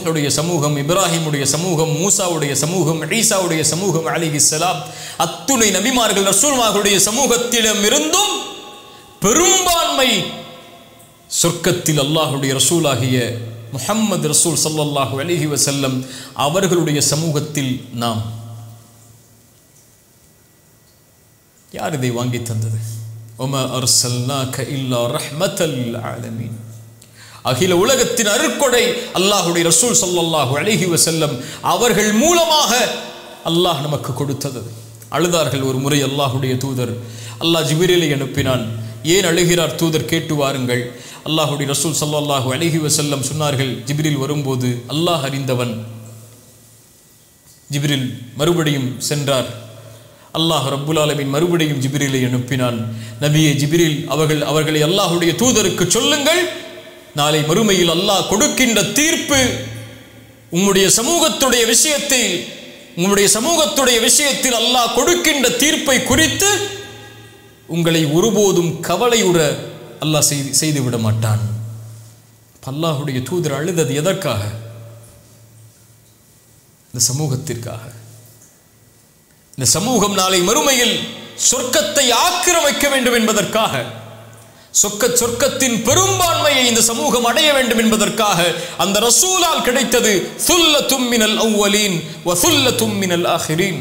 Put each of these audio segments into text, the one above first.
நூஹுடைய சமூகம் இப்ராஹிமுடைய சமூகம் மூசாவுடைய சமூகம் ஈசாவுடைய சமூகம் அலிஹிஸ்ஸலாம் அத்துணை நபிமார்கள் ரசூல்மார்களுடைய சமூகத்திடமிருந்தும் பெரும்பான்மை சொர்க்கத்தில் அல்லாஹுடைய ரசூலாகிய முஹம்மது ரசூல் ஸல்லல்லாஹு அலைஹி வஸல்லம் அவர்களுடைய சமூகத்தில் நாம் யார் இதை வாங்கி தந்தது ஒம அர்சல்னாக இல்லா ரஹ்மத்தல் ஆலமீன் அகில உலகத்தின் அருட்கொடை அல்லாஹுடைய ரசூல் ஸல்லல்லாஹு அலைஹி வஸல்லம் அவர்கள் மூலமாக அல்லாஹ் நமக்கு கொடுத்தது அழுதார்கள் ஒரு முறை அல்லாஹுடைய தூதர் அல்லாஹ் ஜிபிரிலை அனுப்பினான் ஏன் அழுகிறார் தூதர் கேட்டு வாருங்கள் அல்லாஹுடைய ரசூல் ஸல்லல்லாஹு அலைஹி வஸல்லம் சொன்னார்கள் ஜிப்ரில் வரும்போது அல்லாஹ் அறிந்தவன் ஜிப்ரில் மறுபடியும் சென்றார் அல்லாஹ் ரப்புல் ஆலமீன் மறுபடியும் ஜிப்ரிலை அனுப்பினான் நபியே ஜிப்ரில் அவர்கள் அவர்களை அல்லாஹுடைய தூதருக்கு சொல்லுங்கள் நாளை மறுமையில் அல்லாஹ் கொடுக்கின்ற தீர்ப்பு உம்முடைய சமூகத்துடைய விஷயத்தில் உம்முடைய சமூகத்துடைய விஷயத்தில் அல்லாஹ் கொடுக்கின்ற தீர்ப்பை குறித்து உங்களை ஒருபோதும் கவலையுற அல்லாஹ் செய்து செய்து விட மாட்டான் அல்லாஹுடைய தூதர் அழுதது எதற்காக இந்த சமூகத்திற்காக இந்த சமூகம் நாளை மறுமையில் சொர்க்கத்தை ஆக்கிரமிக்க வேண்டும் என்பதற்காக சொக்க சொர்க்கத்தின் பெரும்பான்மையை இந்த சமூகம் அடைய வேண்டும் என்பதற்காக அந்த ரசூலால் கிடைத்தது சுல்ல தும்மினல் அவ்வலீன் வ சுல்ல தும்மினல் ஆஹிரீன்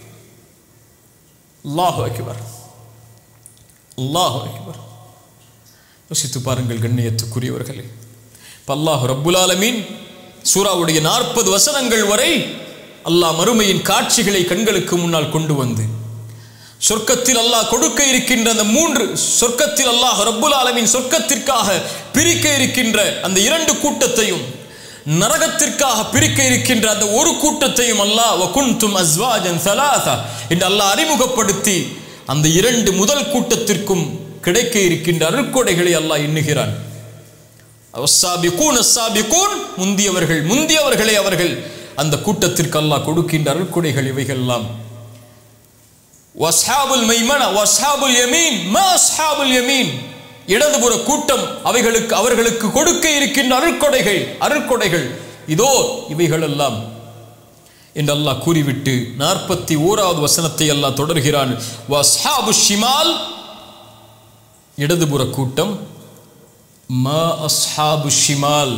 அல்லாஹு அக்பர் அல்லாஹு அக்பர் யோசித்து பாருங்கள் கண்ணியத்துக்குரியவர்களே இப்ப அல்லாஹ் ரப்புல் ஆலமீன் சூராவுடைய நாற்பது வசனங்கள் வரை அல்லாஹ் மறுமையின் காட்சிகளை கண்களுக்கு முன்னால் கொண்டு வந்து சொர்க்கத்தில் அல்லாஹ் கொடுக்க இருக்கின்ற அந்த மூன்று சொர்க்கத்தில் அல்லாஹ் ரப்புல் ஆலமீன் சொர்க்கத்திற்காக பிரிக்க இருக்கின்ற அந்த இரண்டு கூட்டத்தையும் நரகத்திற்காக பிரிக்க இருக்கின்ற அந்த ஒரு கூட்டத்தையும் அல்லாஹ் வகுந்தும் அஸ்வாஜன் சலாசா என்று அல்லாஹ் அறிமுகப்படுத்தி அந்த இரண்டு முதல் கூட்டத்திற்கும் கிடைக்க இருக்கின்ற அருட்கொடைகளை அல்லாஹ் எண்ணுகிறான் அஸ்ஸாபிகூன் அஸ்ஸாபிகூன் முந்தியவர்கள் முந்தியவர்களே அவர்கள் அந்த கூட்டத்திற்கு அல்லாஹ் கொடுக்கின்ற அருட்கொடைகள் இவைகள் எல்லாம் வஸ்ஹாபுல் மைமன வஸ்ஹாபுல் யமீன் மா அஸ்ஹாபுல் யமீன் இடதுபுற கூட்டம் அவைகளுக்கு அவர்களுக்கு கொடுக்க இருக்கின்ற அருட்கொடைகள் அருட்கொடைகள் இதோ இவைகள் எல்லாம் என்று அல்லாஹ் கூறிவிட்டு நாற்பத்தி ஓராவது வசனத்தை அல்லாஹ் தொடர்கிறான் வஸ்ஹாபு ஷிமால் இடதுபுற கூட்டம் மா அஸ்ஹாபு ஷிமால்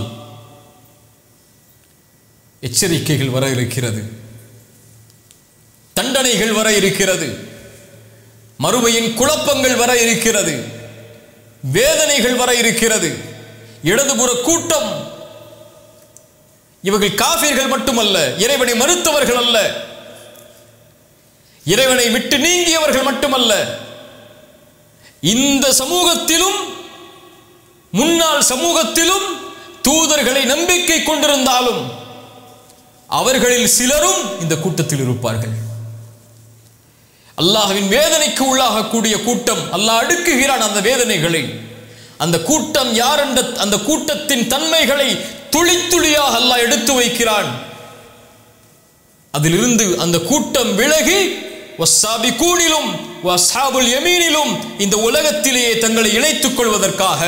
எச்சரிக்கைகள் வர இருக்கிறது தண்டனைகள் வர இருக்கிறது மறுமையின் குழப்பங்கள் வர இருக்கிறது வேதனைகள் வர இருக்கிறது இடதுபுற கூட்டம் இவர்கள் காஃபிர்கள் மட்டுமல்ல இறைவனை மறுத்தவர்கள் அல்ல இறைவனை விட்டு நீங்கியவர்கள் மட்டுமல்ல இந்த சமூகத்திலும் முன்னாள் சமூகத்திலும் தூதர்களை நம்பிக்கை கொண்டிருந்தாலும் அவர்களில் சிலரும் இந்த கூட்டத்தில் இருப்பார்கள் அல்லாஹ்வின் வேதனைக்கு உள்ளாகக்கூடிய கூட்டம் அல்லாஹ் அடுக்குகிறான் அந்த வேதனைகளை அந்த கூட்டம் யார் என்ற அந்த கூட்டத்தின் தன்மைகளை துளி துளியாக அல்லாஹ் எடுத்து வைக்கிறான் அதிலிருந்து அந்த கூட்டம் விலகி வஸ்ஸாபிகூனிலும் வஸ்ஹாபுல் யமீனிலும் இந்த உலகத்திலேயே தங்களை இணைத்துக் கொள்வதற்காக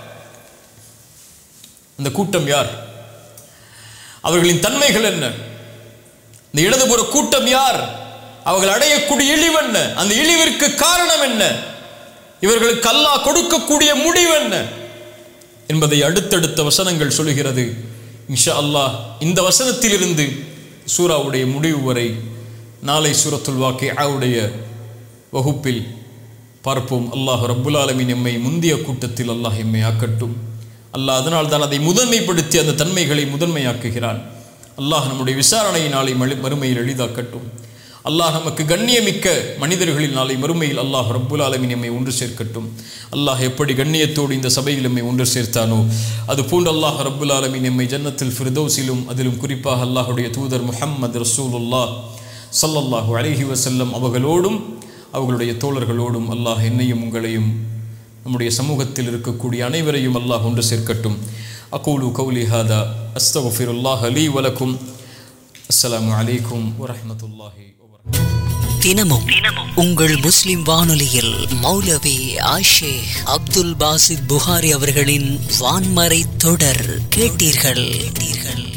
அந்த கூட்டம் யார் அவர்களின் தன்மைகள் என்ன இந்த இடதுபுற கூட்டம் யார் அவர்கள் அடையக்கூடிய இழிவென்ன அந்த இழிவிற்கு காரணம் என்ன இவர்களுக்கு அல்லாஹ் கொடுக்கக்கூடிய முடிவு என்ன என்பதை அடுத்தடுத்த வசனங்கள் சொல்கிறது இன்ஷா அல்லாஹ் இந்த வசனத்திலிருந்து சூராவுடைய முடிவு வரை நாளை சூரத்துல் வாக்கி ஆவுடைய வகுப்பில் பார்ப்போம் அல்லாஹ் ரப்புல் ஆலமீன் எம்மை முந்திய கூட்டத்தில் அல்லாஹ் எம்மை ஆக்கட்டும் அல்லாஹ் அதனால் தான் அதை முதன்மைப்படுத்தி அந்த தன்மைகளை முதன்மையாக்குகிறான் அல்லாஹ் நம்முடைய விசாரணையை நாளை மறு- மறுமையில் எளிதாக்கட்டும் அல்லாஹ் நமக்கு கண்ணியமிக்க மனிதர்களில் நாளை மறுமையில் அல்லாஹ் ரப்புல் ஆலமீன் எம்மை ஒன்று சேர்க்கட்டும் அல்லாஹ் எப்படி கண்ணியத்தோடு இந்த சபையில் எம்மை ஒன்று சேர்த்தானோ அது போன்று அல்லாஹ் ரப்புல் ஆலமீன் எம்மை ஜன்னத்தில் ஃபிர்தௌஸிலும் அதிலும் குறிப்பாக அல்லாஹுடைய தூதர் முஹம்மது ரசூலுல்லாஹ் ஸல்லல்லாஹு அலைஹி வஸல்லம் அவர்களோடும் அவர்களுடைய தோழர்களோடும் அல்லாஹ் என்னையும் உங்களையும் நம்முடைய சமூகத்தில் இருக்கக்கூடிய அனைவரையும் அல்லாஹ் ஒன்று சேர்க்கட்டும் அகூலு கௌலி ஹாதா அஸ்தகுஃபிருல்லாஹ் அலி வலக்கும் அஸ்ஸலாமு அலைக்கும் வரஹ்மத்துல்லாஹி வபரகாத்துஹு தினமும் உங்கள் முஸ்லிம் வானொலியில் மௌலவி ஆஷேக் அப்துல் பாசித் புகாரி அவர்களின் வான்மறை தொடர் கேட்டீர்கள் கேட்டீர்கள்